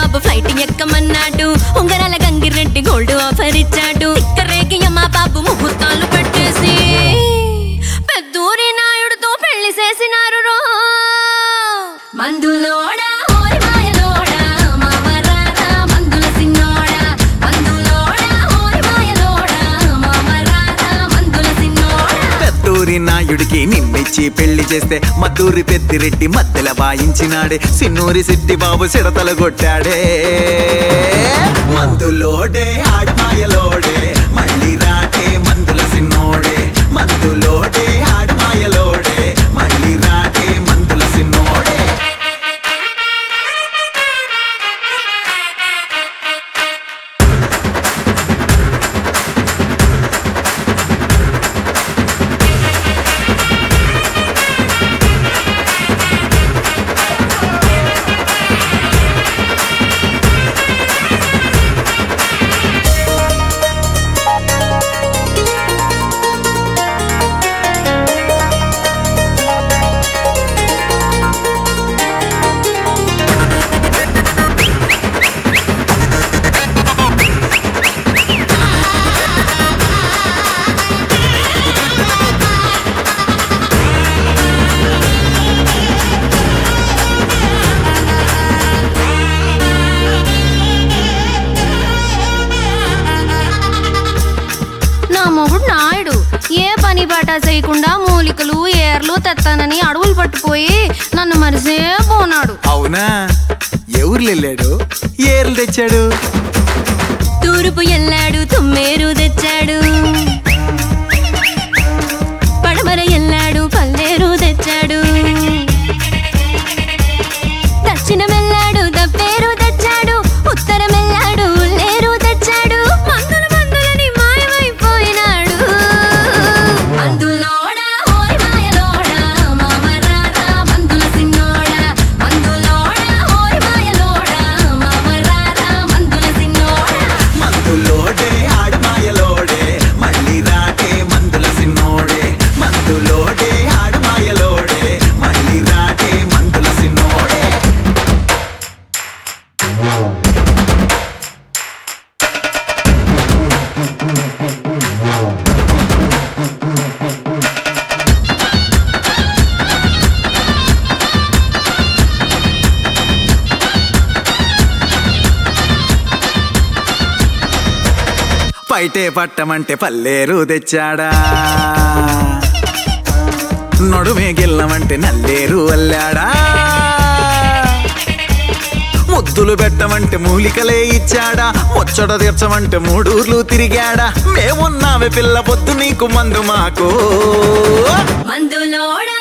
బాబు flight ఎక్కమన్నాడు ఉంగరాల Gangireddy gold offer ఇచ్చాడు రేగి అమ్మ బాబు ముహూర్తాలు పెట్టేసి పెద్దూరి నాయుడుతో పెళ్లి చేసినారు రో మందులోడా ఓయ్ మాయలోడా మామరారా మందుల సిన్నోడా మందులోడా ఓయ్ మాయలోడా మామరారా మందుల సిన్నోడా పెద్దూరి నాయుడికి నిన్నిచ్చి పెళ్లి చేస్తే మద్దూరి పెద్దిరెడ్డి మధ్యల వాయించినాడే సిన్నూరి సిట్టి బాబు సిడతలు కొట్టాడే మందులోడే ఆడమాయలోడే మళ్ళీ రాటే మందుల సిన్నోడే మందులోడే ఆడమాయలోడే మళ్ళీ రాటే మందుల సిన్నోడే నా మొగుడు నాయుడు ఏ పని బాట చేయకుండా మూలికలు ఏర్లు తెత్తానని అడవులు పట్టుపోయి నన్ను మరిసే పోనాడు అవునా ఎవరు వెళ్ళాడు ఏర్లు తెచ్చాడు తూర్పు ఎల్లాడు తుమ్మేరు తెచ్చాడు పడమర ఎల్లాడు పల్లేరు తెచ్చాడు దక్షిణం ఎల్లాడు దప్పేరు తెచ్చాడు ఉత్తరం ఎల్లాడు లేరు తెచ్చాడు మందుల మందులని మాయమైపోయినాడు మందులోడా ఓయ్ మాయలోడా మామరారా మందుల సిన్నోడా మందులోడా ఓయ్ మాయలోడా మామరారా మందుల సిన్నోడా మందులోడే ఆడమాయలోడే మళ్ళీ రాటే మందుల సిన్నోడే మందులోడే ఆడమాయలోడే మళ్ళీ రాటే మందుల సిన్నోడే పైటే పట్టమంటే పల్లేరు తెచ్చాడా నడుమే గిల్లమంటే నల్లేరు అల్లాడా ముద్దులు పెట్టమంటే మూలికలే ఇచ్చాడా ముచ్చట తీర్చమంటే మూడూర్లు తిరిగాడా మేమున్నావే పిల్ల పొద్దు నీకు మందు మాకు మందులోడా